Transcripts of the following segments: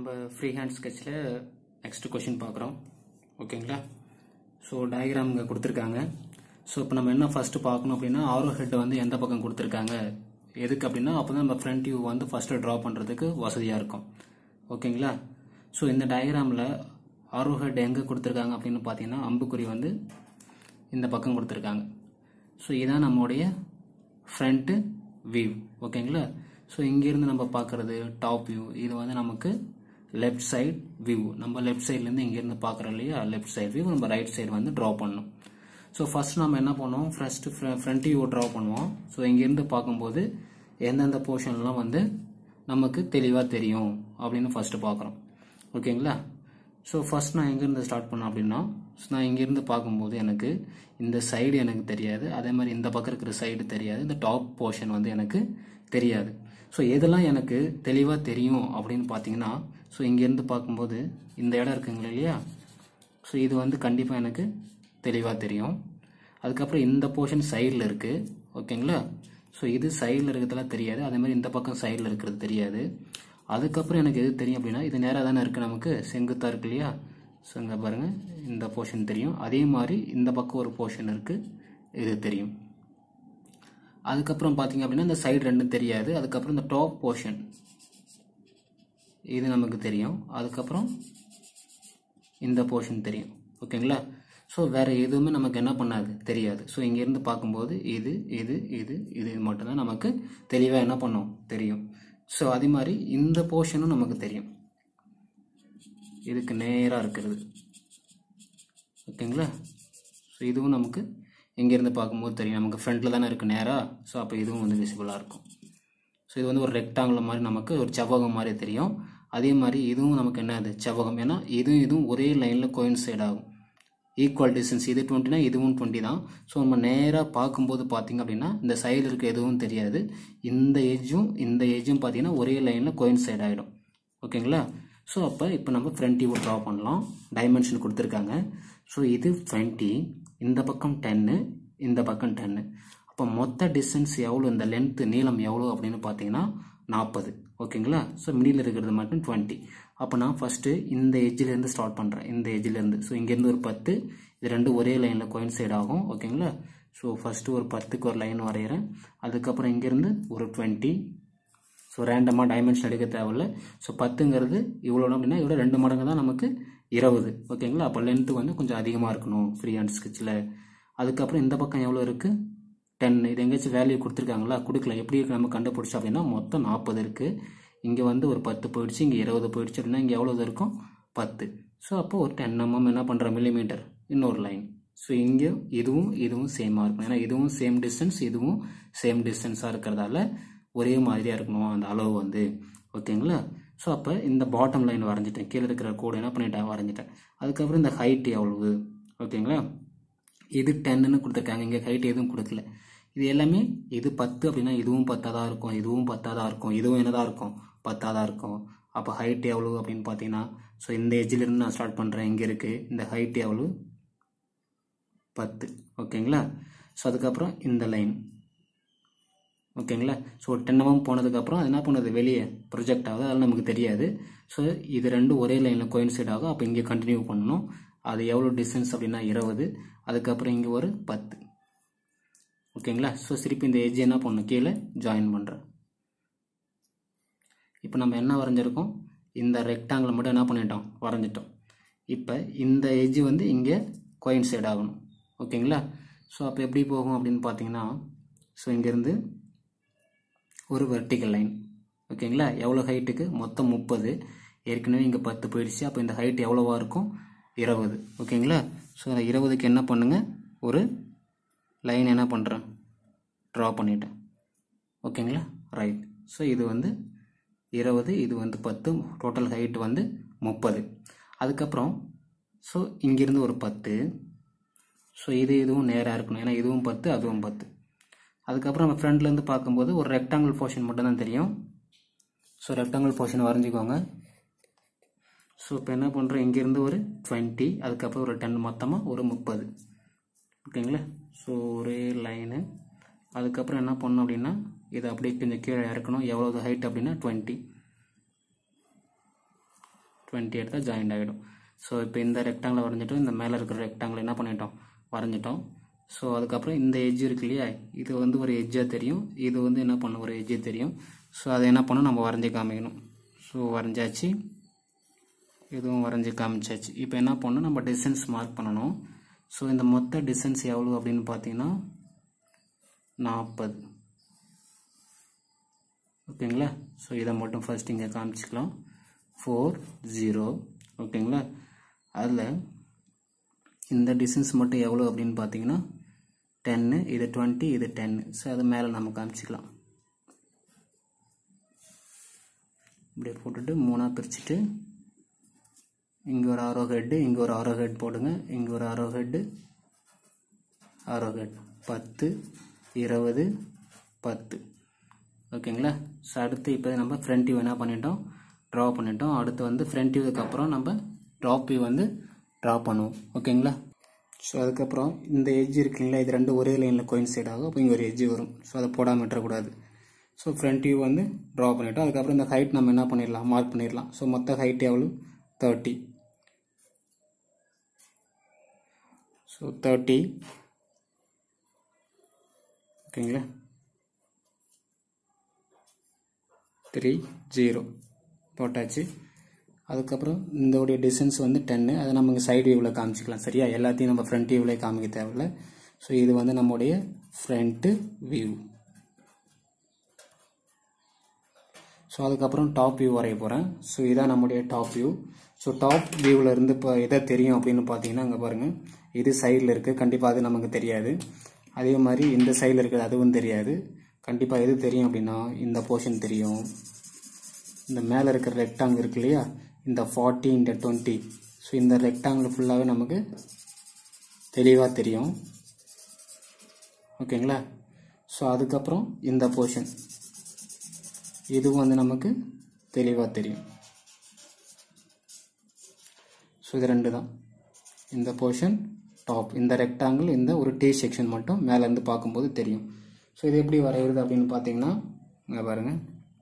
நம்ம free hand ஸ்கெட்சில் next question பார்க்குறோம் ஓகேங்களா ஸோ டயக்ராம் இங்கே கொடுத்துருக்காங்க ஸோ இப்போ நம்ம என்ன ஃபஸ்ட்டு பார்க்கணும் அப்படின்னா ஆரோ ஹெட் வந்து எந்த பக்கம் கொடுத்துருக்காங்க எதுக்கு அப்படின்னா அப்போ தான் நம்ம ஃப்ரண்ட் வியூ வந்து ஃபஸ்ட்டு ட்ரா பண்ணுறதுக்கு வசதியாக இருக்கும் ஓகேங்களா ஸோ இந்த டயக்ராமில் ஆரோ ஹெட் எங்கே கொடுத்துருக்காங்க அப்படின்னு பார்த்தீங்கன்னா அம்புக்குறி வந்து இந்த பக்கம் கொடுத்துருக்காங்க ஸோ இதான் நம்மளுடைய ஃப்ரண்ட்டு வியூ ஓகேங்களா ஸோ இங்கேருந்து நம்ம பார்க்குறது டாப் வியூ இது வந்து நமக்கு லெஃப்ட் சைடு வியூ நம்ம லெஃப்ட் சைட்லேருந்து இங்கேருந்து பார்க்குறோம் இல்லையா லெஃப்ட் சைடு வியூ நம்ம ரைட் சைடு வந்து ட்ரா பண்ணணும் ஸோ ஃபர்ஸ்ட் நம்ம என்ன பண்ணுவோம் ஃபர்ஸ்ட் ஃப்ரண்ட் வியூ ட்ரா பண்ணுவோம் ஸோ இங்கேருந்து பார்க்கும்போது எந்தெந்த போர்ஷன்லாம் வந்து நமக்கு தெளிவாக தெரியும் அப்படின்னு ஃபர்ஸ்ட் பார்க்குறோம் ஓகேங்களா ஸோ ஃபர்ஸ்ட் நான் எங்கேருந்து ஸ்டார்ட் பண்ணேன் அப்படின்னா ஸோ நான் இங்கேருந்து பார்க்கும்போது எனக்கு இந்த சைடு எனக்கு தெரியாது அதே மாதிரி இந்த பக்கம் இருக்கிற சைடு தெரியாது இந்த டாப் போர்ஷன் வந்து எனக்கு தெரியாது ஸோ எதெல்லாம் எனக்கு தெளிவாக தெரியும் அப்படின்னு பார்த்தீங்கன்னா ஸோ இங்கேருந்து பார்க்கும்போது இந்த இடம் இருக்குங்களா இல்லையா ஸோ இது வந்து கண்டிப்பாக எனக்கு தெளிவாக தெரியும் அதுக்கப்புறம் இந்த போர்ஷன் சைடில் இருக்குது ஓகேங்களா ஸோ இது சைடில் இருக்கிறதெல்லாம் தெரியாது அதே மாதிரி இந்த பக்கம் சைடில் இருக்கிறது தெரியாது அதுக்கப்புறம் எனக்கு எது தெரியும் அப்படின்னா இது நேராக தானே இருக்குது நமக்கு செங்குத்தாக இருக்கு இல்லையா ஸோ இங்கே பாருங்கள் இந்த போர்ஷன் தெரியும் அதே மாதிரி இந்த பக்கம் ஒரு போர்ஷன் இருக்குது இது தெரியும் அதுக்கப்புறம் பார்த்தீங்க அப்படின்னா இந்த சைடு ரெண்டும் தெரியாது அதுக்கப்புறம் இந்த டாப் போர்ஷன் இது நமக்கு தெரியும் அதுக்கப்புறம் இந்த போர்ஷன் தெரியும் ஓகேங்களா ஸோ வேறு எதுவுமே நமக்கு என்ன பண்ணாது தெரியாது ஸோ இங்கேருந்து பார்க்கும்போது இது இது இது இது மட்டும்தான் நமக்கு தெளிவாக என்ன பண்ணோம் தெரியும் ஸோ அதே மாதிரி இந்த போர்ஷனும் நமக்கு தெரியும் இதுக்கு நேராக இருக்கிறது ஓகேங்களா ஸோ இதுவும் நமக்கு இங்கேருந்து பார்க்கும்போது தெரியும் நமக்கு ஃப்ரண்ட்டில் தானே இருக்குது நேராக ஸோ அப்போ இதுவும் வந்து விசிபிளாக இருக்கும் ஸோ இது வந்து ஒரு ரெக்டாங்குலர் மாதிரி நமக்கு ஒரு செவ்வகம் மாதிரி தெரியும் அதே மாதிரி இதுவும் நமக்கு என்னது செவ்வகம் ஏன்னா இதுவும் இதுவும் ஒரே லைனில் கோயின்சைட் ஆகும் ஈக்குவல் டிஸ்டன்ஸ் இது டுவெண்ட்டினா இதுவும் டுவெண்ட்டி தான் ஸோ நம்ம நேராக பார்க்கும்போது பார்த்தீங்க அப்படின்னா இந்த சைடில் இருக்க எதுவும் தெரியாது இந்த ஏஜும் இந்த ஏஜும் பார்த்தீங்கன்னா ஒரே லைனில் கோயின்சைட் ஆகிடும் ஓகேங்களா ஸோ அப்போ இப்போ நம்ம ஃப்ரண்ட் வியூ ட்ரா பண்ணலாம் டைமென்ஷன் கொடுத்துருக்காங்க ஸோ இது டுவெண்ட்டி இந்த பக்கம் டென்னு இந்த பக்கம் டென்னு அப்போ மொத்த டிஸ்டன்ஸ் எவ்வளோ இந்த லென்த்து நீளம் எவ்வளோ அப்படின்னு பார்த்தீங்கன்னா நாற்பது ஓகேங்களா ஸோ மிடில் இருக்கிறது மட்டும் டுவெண்ட்டி அப்போ நான் ஃபஸ்ட்டு இந்த எஜ்ஜிலேருந்து ஸ்டார்ட் பண்ணுறேன் இந்த எஜ்ஜிலேருந்து ஸோ இங்கேருந்து ஒரு பத்து இது ரெண்டும் ஒரே லைனில் கோயின்சைட் ஆகும் ஓகேங்களா ஸோ ஃபஸ்ட்டு ஒரு பத்துக்கு ஒரு லைன் வரைகிறேன் அதுக்கப்புறம் இங்கேருந்து ஒரு டுவெண்ட்டி ஸோ ரேண்டமாக டைமென்ஷன் எடுக்க தேவையில்ல ஸோ பத்துங்கிறது இவ்வளோ அப்படின்னா இதோட ரெண்டு மடங்கு தான் நமக்கு இருபது ஓகேங்களா அப்போ லென்த்து வந்து கொஞ்சம் அதிகமாக இருக்கணும் ஃப்ரீ ஹேண்ட் ஸ்கெட்சில் அதுக்கப்புறம் இந்த பக்கம் எவ்வளோ இருக்குது டென் இது எங்கேயாச்சும் வேல்யூ கொடுத்துருக்காங்களா கொடுக்கல எப்படி இருக்கு நம்ம கண்டுபிடிச்சோம் அப்படின்னா மொத்தம் நாற்பது இருக்குது இங்கே வந்து ஒரு பத்து போயிடுச்சு இங்கே இருபது போயிடுச்சு அப்படின்னா இங்கே எவ்வளோ இருக்கும் பத்து ஸோ அப்போ ஒரு டென் எம்எம் என்ன பண்ணுற மில்லிமீட்டர் இன்னொரு லைன் ஸோ இங்கே இதுவும் இதுவும் சேமாக இருக்கும் ஏன்னா இதுவும் சேம் டிஸ்டன்ஸ் இதுவும் சேம் டிஸ்டன்ஸாக இருக்கிறதால ஒரே மாதிரியாக இருக்கணும் அந்த அளவு வந்து ஓகேங்களா ஸோ அப்போ இந்த பாட்டம் லைன் வரைஞ்சிட்டேன் கீழே இருக்கிற கோடு என்ன பண்ணிட்டேன் வரைஞ்சிட்டேன் அதுக்கப்புறம் இந்த ஹைட் எவ்வளவு ஓகேங்களா இது டென்னு கொடுத்துருக்காங்க இங்கே ஹைட் எதுவும் கொடுக்கல இது எல்லாமே இது பத்து அப்படின்னா இதுவும் பத்தாதான் இருக்கும் இதுவும் பத்தாதான் இருக்கும் இதுவும் என்னதான் இருக்கும் பத்தாதான் இருக்கும் அப்போ ஹைட் எவ்வளவு அப்படின்னு பார்த்தீங்கன்னா ஸோ இந்த எஜ்ஜிலிருந்து நான் ஸ்டார்ட் பண்ணுறேன் இங்கே இருக்குது இந்த ஹைட் எவ்வளவு பத்து ஓகேங்களா ஸோ அதுக்கப்புறம் இந்த லைன் ஓகேங்களா ஸோ டென் எம்எம் போனதுக்கப்புறம் அது என்ன பண்ணுது வெளியே ப்ரொஜெக்ட் ஆகுது அதெல்லாம் நமக்கு தெரியாது ஸோ இது ரெண்டும் ஒரே லைனில் கோயின்சைட் ஆகும் அப்போ இங்கே கண்டினியூ பண்ணணும் அது எவ்வளோ டிஸ்டன்ஸ் அப்படின்னா இருபது அதுக்கப்புறம் இங்கே ஒரு பத்து ஓகேங்களா ஸோ திருப்பி இந்த எஜ் என்ன பண்ணணும் கீழே ஜாயின் பண்ணுறேன் இப்போ நம்ம என்ன வரைஞ்சிருக்கோம் இந்த ரெக்டாங்கில் மட்டும் என்ன பண்ணிட்டோம் வரைஞ்சிட்டோம் இப்போ இந்த எஜ்ஜு வந்து இங்கே கோயின்சைட் ஆகணும் ஓகேங்களா ஸோ அப்போ எப்படி போகும் அப்படின்னு பார்த்தீங்கன்னா ஸோ இங்கேருந்து ஒரு வெர்டிக்கல் லைன் ஓகேங்களா எவ்வளோ ஹைட்டுக்கு மொத்தம் முப்பது ஏற்கனவே இங்கே பத்து போயிடுச்சு அப்போ இந்த ஹைட் எவ்வளோவா இருக்கும் இருபது ஓகேங்களா ஸோ அந்த இருபதுக்கு என்ன பண்ணுங்கள் ஒரு லைன் என்ன பண்ணுறேன் ட்ரா பண்ணிட்டேன் ஓகேங்களா ரைட் ஸோ இது வந்து இருபது இது வந்து பத்து டோட்டல் ஹைட் வந்து முப்பது அதுக்கப்புறம் ஸோ இங்கேருந்து ஒரு பத்து ஸோ இது இதுவும் நேராக இருக்கணும் ஏன்னா இதுவும் பத்து அதுவும் பத்து அதுக்கப்புறம் நம்ம ஃப்ரண்ட்லேருந்து பார்க்கும்போது ஒரு ரெக்டாங்கிள் போர்ஷன் மட்டும் தான் தெரியும் ஸோ ரெக்டாங்கிள் போர்ஷன் வரைஞ்சிக்கோங்க ஸோ இப்போ என்ன பண்ணுறோம் இங்கேருந்து ஒரு டுவெண்ட்டி அதுக்கப்புறம் ஒரு டென் மொத்தமாக ஒரு முப்பது ஓகேங்களா ஸோ ஒரே லைனு அதுக்கப்புறம் என்ன பண்ணோம் அப்படின்னா இதை அப்படியே கொஞ்சம் கீழே இறக்கணும் எவ்வளோ ஹைட் அப்படின்னா டுவெண்ட்டி டுவெண்ட்டி எடுத்தால் ஜாயிண்ட் ஆகிடும் ஸோ இப்போ இந்த ரெக்டாங்கில் வரைஞ்சிட்டோம் இந்த மேலே இருக்கிற ரெக்டாங்கில் என்ன பண்ணிட்டோம் வரைஞ்சிட்டோம் ஸோ அதுக்கப்புறம் இந்த எட்ஜ் இருக்கு இல்லையா இது வந்து ஒரு எட்ஜாக தெரியும் இது வந்து என்ன பண்ணும் ஒரு எட்ஜே தெரியும் ஸோ அதை என்ன பண்ணணும் நம்ம வரைஞ்சி காமிக்கணும் ஸோ வரைஞ்சாச்சு இதுவும் வரைஞ்சி காமிச்சாச்சு இப்போ என்ன பண்ணணும் நம்ம டிஸ்டன்ஸ் மார்க் பண்ணணும் ஸோ இந்த மொத்த டிஸ்டன்ஸ் எவ்வளோ அப்படின்னு பார்த்தீங்கன்னா நாற்பது ஓகேங்களா ஸோ இதை மட்டும் ஃபர்ஸ்ட் இங்கே காமிச்சிக்கலாம் ஃபோர் ஜீரோ ஓகேங்களா அதில் இந்த டிஸ்டன்ஸ் மட்டும் எவ்வளோ அப்படின்னு பார்த்தீங்கன்னா டென்னு இது டுவெண்ட்டி இது டென்னு ஸோ அது மேலே நம்ம காமிச்சிக்கலாம் இப்படியே போட்டுட்டு மூணாக பிரிச்சுட்டு இங்கே ஒரு ஆரோ ஹெட்டு இங்கே ஒரு ஆரோ ஹெட் போடுங்க இங்கே ஒரு ஆரோ ஹெட்டு ஆரோ ஹெட் பத்து இருபது பத்து ஓகேங்களா ஸோ அடுத்து இப்போ நம்ம ஃப்ரண்ட் வியூ என்ன பண்ணிட்டோம் ட்ரா பண்ணிட்டோம் அடுத்து வந்து ஃப்ரண்ட் வியூக்கு அப்புறம் நம்ம டாப் வியூ வந்து ட்ரா பண்ணுவோம் ஓகேங்களா ஸோ அதுக்கப்புறம் இந்த எட்ஜ் இருக்குங்களா இது ரெண்டு ஒரே லைனில் கோயின்சைட் ஆகும் அப்போ இங்கே ஒரு எட்ஜ் வரும் ஸோ அதை போடாமல் விட்டுறக்கூடாது ஸோ ஃப்ரண்ட் வியூ வந்து ட்ரா பண்ணிட்டோம் அதுக்கப்புறம் இந்த ஹைட் நம்ம என்ன பண்ணிடலாம் மார்க் பண்ணிடலாம் ஸோ மொத்த ஹைட் எவ்வளோ தேர்ட்டி ஸோ தேர்ட்டி ஓகேங்களா த்ரீ ஜீரோ போட்டாச்சு அதுக்கப்புறம் இதோடைய டிஸ்டன்ஸ் வந்து டென்னு அதை நம்ம இங்கே சைடு வியூவில் காமிச்சிக்கலாம் சரியா எல்லாத்தையும் நம்ம ஃப்ரண்ட் வியூவில் காமிக்க தேவையில்ல ஸோ இது வந்து நம்முடைய ஃப்ரண்ட்டு வியூ ஸோ அதுக்கப்புறம் டாப் வியூ வரைய போகிறேன் ஸோ இதான் நம்முடைய டாப் வியூ ஸோ டாப் வியூவில் இருந்து இப்போ எதை தெரியும் அப்படின்னு பார்த்தீங்கன்னா அங்கே பாருங்கள் இது சைடில் இருக்குது கண்டிப்பாக அது நமக்கு தெரியாது அதே மாதிரி இந்த சைடில் இருக்கிறது அதுவும் தெரியாது கண்டிப்பாக எது தெரியும் அப்படின்னா இந்த போர்ஷன் தெரியும் இந்த மேலே இருக்கிற ரெக்டாங்கிள் இருக்கு இல்லையா இந்த ஃபார்ட்டி இந்த டுவெண்ட்டி ஸோ இந்த ரெக்டாங்கிள் ஃபுல்லாகவே நமக்கு தெளிவாக தெரியும் ஓகேங்களா ஸோ அதுக்கப்புறம் இந்த போர்ஷன் இதுவும் வந்து நமக்கு தெளிவாக தெரியும் ஸோ இது ரெண்டு தான் இந்த போர்ஷன் டாப் இந்த ரெக்டாங்கிள் இந்த ஒரு டி செக்ஷன் மட்டும் மேலேருந்து பார்க்கும்போது தெரியும் ஸோ இது எப்படி வரைகிறது அப்படின்னு பார்த்தீங்கன்னா இங்கே பாருங்கள்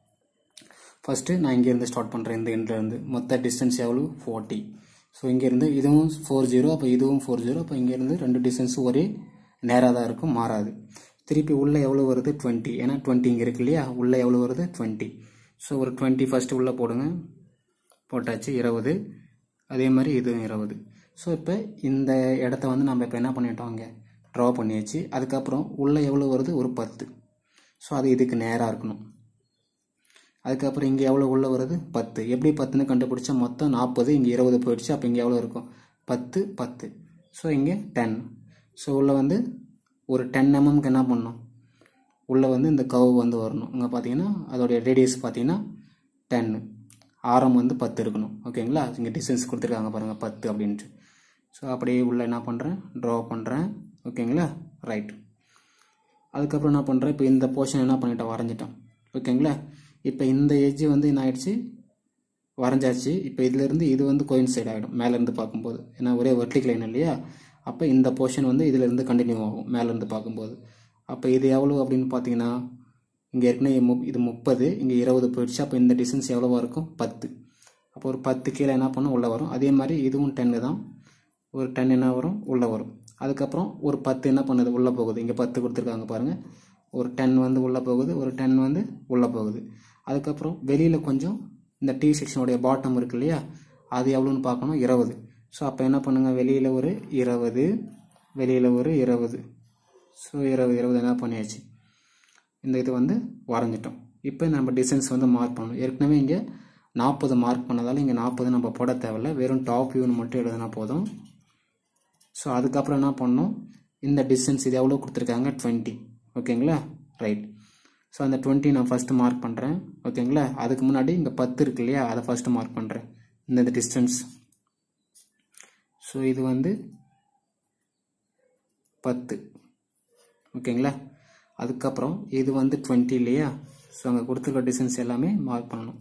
ஃபஸ்ட்டு நான் இங்கேருந்து ஸ்டார்ட் பண்ணுறேன் இந்த எண்ட்லேருந்து மொத்த டிஸ்டன்ஸ் எவ்வளோ ஃபார்ட்டி ஸோ இங்கேருந்து இதுவும் ஃபோர் ஜீரோ அப்போ இதுவும் ஃபோர் ஜீரோ அப்போ இங்கேருந்து ரெண்டு டிஸ்டன்ஸும் ஒரே நேராக தான் இருக்கும் மாறாது திருப்பி உள்ளே எவ்வளோ வருது டுவெண்ட்டி ஏன்னா டுவெண்ட்டி இங்கே இருக்கு இல்லையா உள்ளே எவ்வளோ வருது டுவெண்ட்டி ஸோ ஒரு டுவெண்ட்டி ஃபஸ்ட்டு உள்ளே போடுங்க போட்டாச்சு இருபது அதே மாதிரி இதுவும் இருபது ஸோ இப்போ இந்த இடத்த வந்து நம்ம இப்போ என்ன பண்ணிட்டோம் இங்கே ட்ரா பண்ணியாச்சு அதுக்கப்புறம் உள்ளே எவ்வளோ வருது ஒரு பத்து ஸோ அது இதுக்கு நேராக இருக்கணும் அதுக்கப்புறம் இங்கே எவ்வளோ உள்ளே வருது பத்து எப்படி பத்துன்னு கண்டுபிடிச்சா மொத்தம் நாற்பது இங்கே இருபது போயிடுச்சு அப்போ இங்கே எவ்வளோ இருக்கும் பத்து பத்து ஸோ இங்கே டென் ஸோ உள்ளே வந்து ஒரு டென் எம்எம்க்கு என்ன பண்ணணும் உள்ளே வந்து இந்த கவு வந்து வரணும் இங்கே பார்த்தீங்கன்னா அதோடைய ரேடியஸ் பார்த்தீங்கன்னா டென்னு ஆரம் வந்து பத்து இருக்கணும் ஓகேங்களா இங்கே டிஸ்டன்ஸ் கொடுத்துருக்காங்க பாருங்கள் பத்து அப்படின்ட்டு ஸோ அப்படியே உள்ளே என்ன பண்ணுறேன் ட்ரா பண்ணுறேன் ஓகேங்களா ரைட் அதுக்கப்புறம் என்ன பண்ணுறேன் இப்போ இந்த போர்ஷன் என்ன பண்ணிட்டேன் வரைஞ்சிட்டேன் ஓகேங்களா இப்போ இந்த எஜ்ஜு வந்து என்ன ஆயிடுச்சு வரைஞ்சாச்சு இப்போ இதுலேருந்து இது வந்து கோயின் சைடு ஆகிடும் மேலேருந்து பார்க்கும்போது ஏன்னா ஒரே வெர்டிக் லைன் இல்லையா அப்போ இந்த போர்ஷன் வந்து இதிலேருந்து கண்டினியூ ஆகும் மேலேருந்து பார்க்கும்போது அப்போ இது எவ்வளோ அப்படின்னு பார்த்தீங்கன்னா இங்கே ஏற்கனவே மு இது முப்பது இங்கே இருபது போயிடுச்சு அப்போ இந்த டிஸ்டன்ஸ் எவ்வளோவா இருக்கும் பத்து அப்போ ஒரு பத்து கீழே என்ன பண்ணும் உள்ளே வரும் அதே மாதிரி இதுவும் டென்னு தான் ஒரு டென் என்ன வரும் உள்ளே வரும் அதுக்கப்புறம் ஒரு பத்து என்ன பண்ணுது உள்ளே போகுது இங்கே பத்து கொடுத்துருக்காங்க பாருங்கள் ஒரு டென் வந்து உள்ளே போகுது ஒரு டென் வந்து உள்ளே போகுது அதுக்கப்புறம் வெளியில் கொஞ்சம் இந்த டி செக்ஷனுடைய பாட்டம் இருக்கு இல்லையா அது எவ்வளோன்னு பார்க்கணும் இருபது ஸோ அப்போ என்ன பண்ணுங்கள் வெளியில் ஒரு இருபது வெளியில் ஒரு இருபது ஸோ இருபது இருபது என்ன பண்ணியாச்சு இந்த இது வந்து வரைஞ்சிட்டோம் இப்போ நம்ம டிஸ்டன்ஸ் வந்து மார்க் பண்ணணும் ஏற்கனவே இங்கே நாற்பது மார்க் பண்ணதால இங்கே நாற்பது நம்ம போட தேவையில்ல வெறும் டாப் வியூன்னு மட்டும் எழுதினா போதும் ஸோ அதுக்கப்புறம் என்ன பண்ணணும் இந்த டிஸ்டன்ஸ் இது எவ்வளோ கொடுத்துருக்காங்க டுவெண்ட்டி ஓகேங்களா ரைட் ஸோ அந்த டுவெண்ட்டி நான் ஃபஸ்ட்டு மார்க் பண்ணுறேன் ஓகேங்களா அதுக்கு முன்னாடி இங்கே பத்து இருக்கு இல்லையா அதை ஃபஸ்ட்டு மார்க் பண்ணுறேன் இந்த டிஸ்டன்ஸ் ஸோ இது வந்து பத்து ஓகேங்களா அதுக்கப்புறம் இது வந்து டுவெண்ட்டி இல்லையா ஸோ அங்கே கொடுத்துருக்க டிஸ்டன்ஸ் எல்லாமே மார்க் பண்ணணும்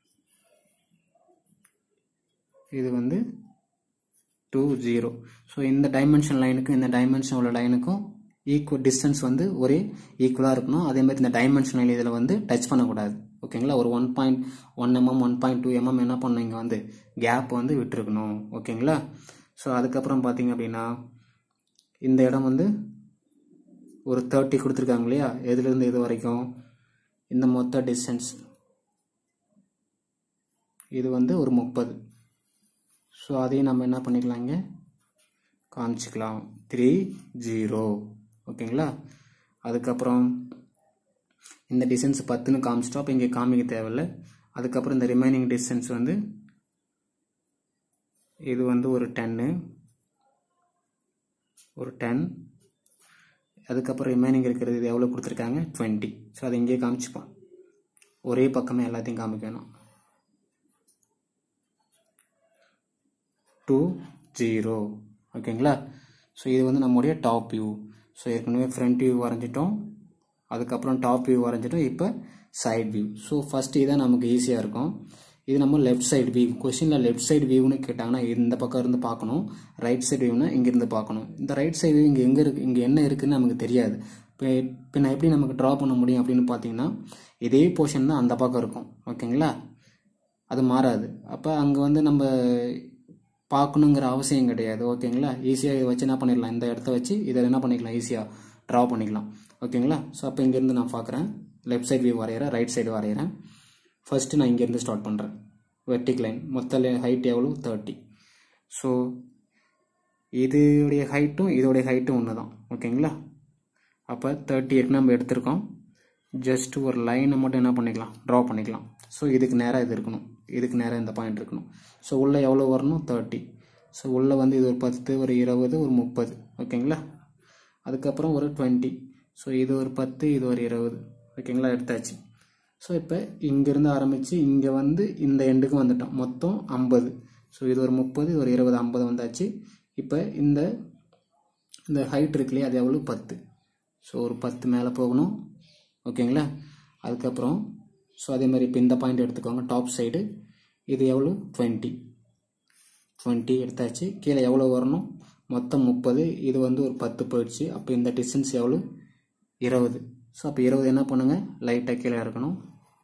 இது வந்து டூ ஜீரோ ஸோ இந்த டைமென்ஷன் லைனுக்கும் இந்த டைமென்ஷன் உள்ள லைனுக்கும் ஈக்குவல் டிஸ்டன்ஸ் வந்து ஒரே ஈக்குவலாக இருக்கணும் அதே மாதிரி இந்த டைமென்ஷன் லைன் இதில் வந்து டச் பண்ணக்கூடாது ஓகேங்களா ஒரு one point one mm one point two mm என்ன பண்ணணும் இங்கே வந்து கேப் வந்து விட்டுருக்கணும் ஓகேங்களா ஸோ அதுக்கப்புறம் பார்த்தீங்க அப்படின்னா இந்த இடம் வந்து ஒரு தேர்ட்டி கொடுத்துருக்காங்க இல்லையா எதுலேருந்து இது வரைக்கும் இந்த மொத்த டிஸ்டன்ஸ் இது வந்து ஒரு முப்பது ஸோ அதையும் நம்ம என்ன பண்ணிக்கலாம் இங்கே காமிச்சிக்கலாம் த்ரீ ஜீரோ ஓகேங்களா அதுக்கப்புறம் இந்த டிஸ்டன்ஸ் பத்துன்னு காமிச்சிட்டோம் அப்போ இங்கே காமிக்க தேவையில்ல அதுக்கப்புறம் இந்த ரிமைனிங் டிஸ்டன்ஸ் வந்து இது வந்து ஒரு டென்னு ஒரு டென் அதுக்கப்புறம் ரிமைனிங் இருக்கிறது இது எவ்வளோ கொடுத்துருக்காங்க டுவெண்ட்டி ஸோ அதை இங்கேயே காமிச்சுப்பான் ஒரே பக்கமே எல்லாத்தையும் காமிக்கணும் டூ ஜீரோ ஓகேங்களா ஸோ இது வந்து நம்முடைய டாப் வியூ ஸோ ஏற்கனவே ஃப்ரண்ட் வியூ வரைஞ்சிட்டோம் அதுக்கப்புறம் டாப் வியூ வரைஞ்சிட்டோம் இப்போ சைட் வியூ ஸோ ஃபஸ்ட்டு இதான் நமக்கு ஈஸியாக இருக்கும் இது நம்ம லெஃப்ட் சைடு வியூ கொஷினில் லெஃப்ட் சைடு வியூன்னு கேட்டாங்கன்னா இந்த பக்கம் இருந்து பார்க்கணும் ரைட் சைடு வியூனா இங்கேருந்து பார்க்கணும் இந்த ரைட் சைடு வியூ இங்கே எங்கே இருக்குது இங்கே என்ன இருக்குதுன்னு நமக்கு தெரியாது இப்போ இப்போ நான் எப்படி நமக்கு ட்ரா பண்ண முடியும் அப்படின்னு பார்த்தீங்கன்னா இதே போர்ஷன் தான் அந்த பக்கம் இருக்கும் ஓகேங்களா அது மாறாது அப்போ அங்கே வந்து நம்ம பார்க்கணுங்கிற அவசியம் கிடையாது ஓகேங்களா ஈஸியாக இதை வச்சு என்ன பண்ணிடலாம் இந்த இடத்த வச்சு இதை என்ன பண்ணிக்கலாம் ஈஸியாக ட்ரா பண்ணிக்கலாம் ஓகேங்களா ஸோ அப்போ இங்கேருந்து நான் பார்க்குறேன் லெஃப்ட் சைடு வியூ வரைகிறேன் ரைட் சைடு வரைகிறேன் ஃபஸ்ட்டு நான் இங்கேருந்து ஸ்டார்ட் பண்ணுறேன் வெர்டிக் லைன் மொத்த ஹைட் எவ்வளோ தேர்ட்டி ஸோ இதோடைய ஹைட்டும் இதோடைய ஹைட்டும் ஒன்று தான் ஓகேங்களா அப்போ தேர்ட்டி எயிட் நம்ம எடுத்திருக்கோம் ஜஸ்ட் ஒரு லைனை மட்டும் என்ன பண்ணிக்கலாம் ட்ரா பண்ணிக்கலாம் ஸோ இதுக்கு நேராக இது இருக்கணும் இதுக்கு நேராக இந்த பாயிண்ட் இருக்கணும் ஸோ உள்ளே எவ்வளோ வரணும் தேர்ட்டி ஸோ உள்ளே வந்து இது ஒரு பத்து ஒரு இருபது ஒரு முப்பது ஓகேங்களா அதுக்கப்புறம் ஒரு டுவெண்ட்டி ஸோ இது ஒரு பத்து இது ஒரு இருபது ஓகேங்களா எடுத்தாச்சு ஸோ இப்போ இங்கேருந்து ஆரம்பித்து இங்கே வந்து இந்த எண்டுக்கு வந்துட்டோம் மொத்தம் ஐம்பது ஸோ இது ஒரு முப்பது இது ஒரு இருபது ஐம்பது வந்தாச்சு இப்போ இந்த இந்த ஹைட் இருக்கு இல்லையா அது எவ்வளோ பத்து ஸோ ஒரு பத்து மேலே போகணும் ஓகேங்களா அதுக்கப்புறம் ஸோ அதே மாதிரி இப்போ இந்த பாயிண்ட் எடுத்துக்கோங்க டாப் சைடு இது எவ்வளோ டுவெண்ட்டி டுவெண்ட்டி எடுத்தாச்சு கீழே எவ்வளோ வரணும் மொத்தம் முப்பது இது வந்து ஒரு பத்து போயிடுச்சு அப்போ இந்த டிஸ்டன்ஸ் எவ்வளோ இருபது ஸோ அப்போ இருபது என்ன பண்ணுங்கள் லைட்டாக கீழே இருக்கணும்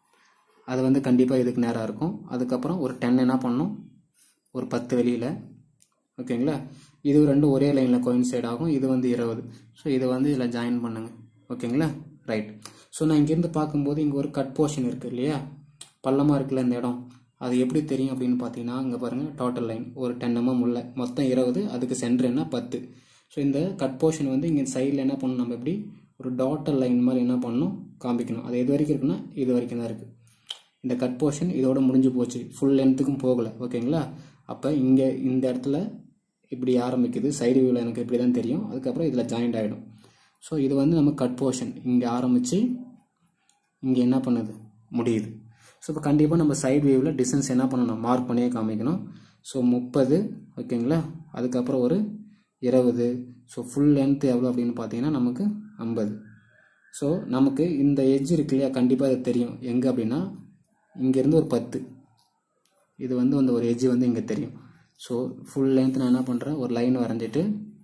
அது வந்து கண்டிப்பாக இதுக்கு நேராக இருக்கும் அதுக்கப்புறம் ஒரு டென் என்ன பண்ணணும் ஒரு பத்து வெளியில் ஓகேங்களா இது ரெண்டும் ஒரே லைனில் கோயின்சைட் ஆகும் இது வந்து இருபது ஸோ இதை வந்து இதில் ஜாயின் பண்ணுங்கள் ஓகேங்களா ரைட் ஸோ நான் இங்கேருந்து பார்க்கும்போது இங்கே ஒரு கட் போர்ஷன் இருக்குது இல்லையா பள்ளமாக இருக்குல்ல இந்த இடம் அது எப்படி தெரியும் அப்படின்னு பார்த்தீங்கன்னா இங்கே பாருங்கள் டோட்டல் லைன் ஒரு டென் எம்எம் உள்ள மொத்தம் இருபது அதுக்கு சென்டர் என்ன பத்து ஸோ இந்த கட் போர்ஷன் வந்து இங்கே சைடில் என்ன பண்ணணும் நம்ம எப்படி ஒரு டாட்டல் லைன் மாதிரி என்ன பண்ணணும் காமிக்கணும் அது எது வரைக்கும் இருக்குன்னா இது வரைக்கும் தான் இருக்குது இந்த கட் போர்ஷன் இதோட முடிஞ்சு போச்சு ஃபுல் லென்த்துக்கும் போகலை ஓகேங்களா அப்போ இங்கே இந்த இடத்துல இப்படி ஆரம்பிக்குது சைடு வியூவில் எனக்கு இப்படி தான் தெரியும் அதுக்கப்புறம் இதில் ஜாயிண்ட் ஆகிடும் ஸோ இது வந்து நம்ம கட் போர்ஷன் இங்கே ஆரம்பித்து இங்கே என்ன பண்ணுது முடியுது ஸோ இப்போ கண்டிப்பாக நம்ம சைடு வியூவில் டிஸ்டன்ஸ் என்ன பண்ணணும் மார்க் பண்ணியே காமிக்கணும் ஸோ முப்பது ஓகேங்களா அதுக்கப்புறம் ஒரு இருபது ஸோ ஃபுல் லென்த் எவ்வளோ அப்படின்னு பார்த்தீங்கன்னா நமக்கு ஐம்பது ஸோ நமக்கு இந்த எட்ஜ் இருக்கு இல்லையா கண்டிப்பாக அது தெரியும் எங்கே அப்படின்னா இங்கேருந்து ஒரு பத்து இது வந்து அந்த ஒரு எட்ஜ் வந்து இங்கே தெரியும் ஸோ ஃபுல் லென்த் நான் என்ன பண்ணுறேன் ஒரு லைன் வரைஞ்சிட்டு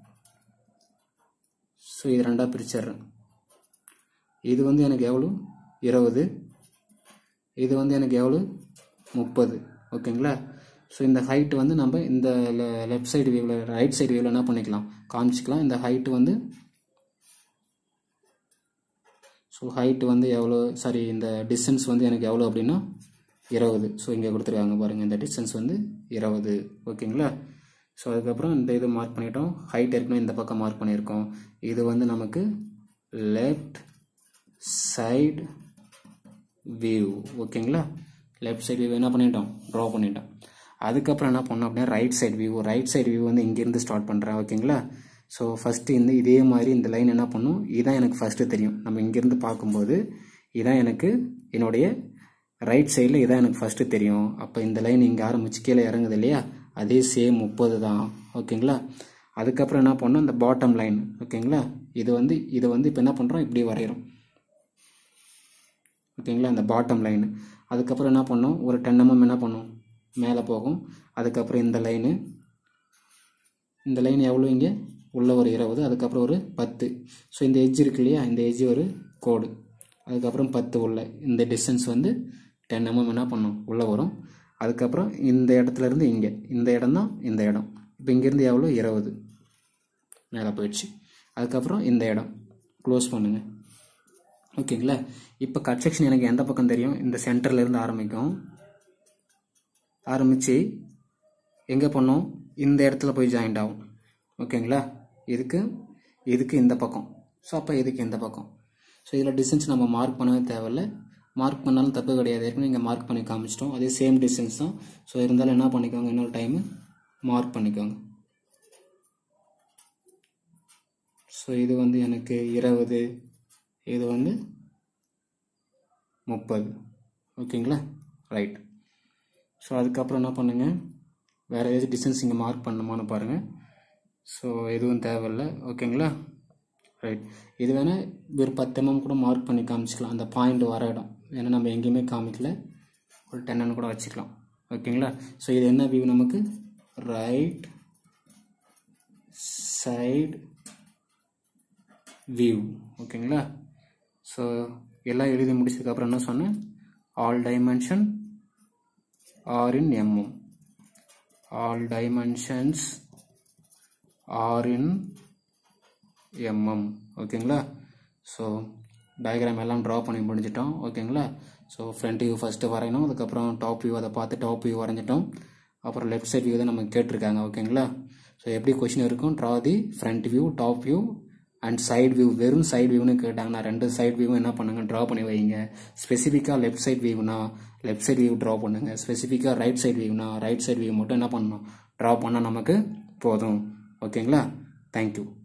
ஸோ இது ரெண்டாக பிரிச்சிடுறேன் இது வந்து எனக்கு எவ்வளோ இருபது இது வந்து எனக்கு எவ்வளோ முப்பது ஓகேங்களா ஸோ இந்த ஹைட் வந்து நம்ம இந்த லெஃப்ட் சைடு வியூவில் ரைட் சைடு வியூவில் என்ன பண்ணிக்கலாம் காமிச்சிக்கலாம் இந்த ஹைட் வந்து ஸோ ஹைட் வந்து எவ்வளோ சாரி இந்த டிஸ்டன்ஸ் வந்து எனக்கு எவ்வளோ அப்படின்னா இருபது ஸோ இங்கே கொடுத்துருக்காங்க பாருங்கள் இந்த டிஸ்டன்ஸ் வந்து இருபது ஓகேங்களா ஸோ அதுக்கப்புறம் இந்த இது மார்க் பண்ணிட்டோம் ஹைட் ஏற்கனவே இந்த பக்கம் மார்க் பண்ணியிருக்கோம் இது வந்து நமக்கு லெஃப்ட் சைடு வியூ ஓகேங்களா லெஃப்ட் சைடு வியூ என்ன பண்ணிட்டோம் ட்ரா பண்ணிட்டோம் அதுக்கப்புறம் என்ன பண்ணோம் அப்படின்னா right side view right side view வந்து இங்கேருந்து ஸ்டார்ட் பண்ணுறேன் ஓகேங்களா ஸோ ஃபஸ்ட்டு இந்த இதே மாதிரி இந்த லைன் என்ன பண்ணும் இதுதான் எனக்கு ஃபஸ்ட்டு தெரியும் நம்ம இங்கேருந்து பார்க்கும்போது இதான் எனக்கு என்னுடைய ரைட் சைடில் இதான் எனக்கு ஃபஸ்ட்டு தெரியும் அப்போ இந்த லைன் இங்கே ஆரம்பிச்சு கீழே இறங்குது இல்லையா அதே சேம் முப்பது தான் ஓகேங்களா அதுக்கப்புறம் என்ன பண்ணோம் இந்த பாட்டம் லைன் ஓகேங்களா இது வந்து இதை வந்து இப்போ என்ன பண்ணுறோம் இப்படி வரைகிறோம் ஓகேங்களா இந்த பாட்டம் லைன் அதுக்கப்புறம் என்ன பண்ணோம் ஒரு டென் எம்எம் என்ன பண்ணும் மேலே போகும் அதுக்கப்புறம் இந்த லைனு இந்த லைன் எவ்வளோ இங்கே உள்ள ஒரு இருபது அதுக்கப்புறம் ஒரு பத்து ஸோ இந்த எட்ஜ் இருக்கு இல்லையா இந்த எட்ஜ் ஒரு கோடு அதுக்கப்புறம் பத்து உள்ள இந்த டிஸ்டன்ஸ் வந்து டென் எம்எம் என்ன பண்ணும் உள்ளே வரும் அதுக்கப்புறம் இந்த இடத்துல இருந்து இங்கே இந்த இடம் தான் இந்த இடம் இப்போ இங்கேருந்து எவ்வளோ இருபது மேலே போயிடுச்சு அதுக்கப்புறம் இந்த இடம் க்ளோஸ் பண்ணுங்க ஓகேங்களா இப்போ கட் செக்ஷன் எனக்கு எந்த பக்கம் தெரியும் இந்த சென்டர்ல இருந்து ஆரம்பிக்கும் ஆரம்பித்து எங்கே பண்ணோம் இந்த இடத்துல போய் ஜாயிண்ட் ஆகும் ஓகேங்களா இதுக்கு இதுக்கு இந்த பக்கம் ஸோ அப்போ இதுக்கு இந்த பக்கம் ஸோ இதில் டிஸ்டன்ஸ் நம்ம மார்க் பண்ணவே தேவையில்ல மார்க் பண்ணாலும் தப்பு கிடையாது ஏற்கனவே இங்கே மார்க் பண்ணி காமிச்சிட்டோம் அதே சேம் டிஸ்டன்ஸ் தான் ஸோ இருந்தாலும் என்ன பண்ணிக்கோங்க இன்னொரு டைமு மார்க் பண்ணிக்கோங்க ஸோ இது வந்து எனக்கு இருபது இது வந்து முப்பது ஓகேங்களா ரைட் ஸோ அதுக்கப்புறம் என்ன பண்ணுங்கள் வேறு ஏதாச்சும் டிஸ்டன்ஸ் இங்கே மார்க் பண்ணணுமான்னு பாருங்கள் ஸோ எதுவும் தேவையில்லை ஓகேங்களா ரைட் இது வேணால் ஒரு பத்து எம்எம் கூட மார்க் பண்ணி காமிச்சிக்கலாம் அந்த பாயிண்ட் வர இடம் ஏன்னா நம்ம எங்கேயுமே காமிக்கல ஒரு டென்னு கூட வச்சுக்கலாம் ஓகேங்களா ஸோ இது என்ன வியூ நமக்கு ரைட் சைடு வியூ ஓகேங்களா ஸோ எல்லாம் எழுதி முடிச்சதுக்கப்புறம் என்ன சொன்னேன் all dimension are in mm all dimensions are in mm ஓகேங்களா ஸோ டயக்ராம் எல்லாம் ட்ரா பண்ணி முடிஞ்சிட்டோம் ஓகேங்களா ஸோ ஃப்ரண்ட் வியூ ஃபஸ்ட்டு வரையணும் அதுக்கப்புறம் டாப் வியூ அதை பார்த்து டாப் வியூ வரைஞ்சிட்டோம் அப்புறம் லெஃப்ட் சைட் வியூ தான் நம்ம கேட்டிருக்காங்க ஓகேங்களா ஸோ எப்படி கொஷின் இருக்கும் draw the front view top view and side view வெறும் சைடு வியூன்னு கேட்டாங்கன்னா ரெண்டு சைடு வியூவும் என்ன பண்ணுங்க ட்ரா பண்ணி வைங்க ஸ்பெசிஃபிக்காக லெஃப்ட் சைட் வியூனா லெஃப்ட் சைடு வியூ ட்ரா பண்ணுங்க ஸ்பெசிஃபிக்காக ரைட் சைடு வியூனா ரைட் சைடு வியூ மட்டும் என்ன பண்ணணும் ட்ரா பண்ணால் நமக்கு போதும் ஓகேங்களா தேங்க்யூ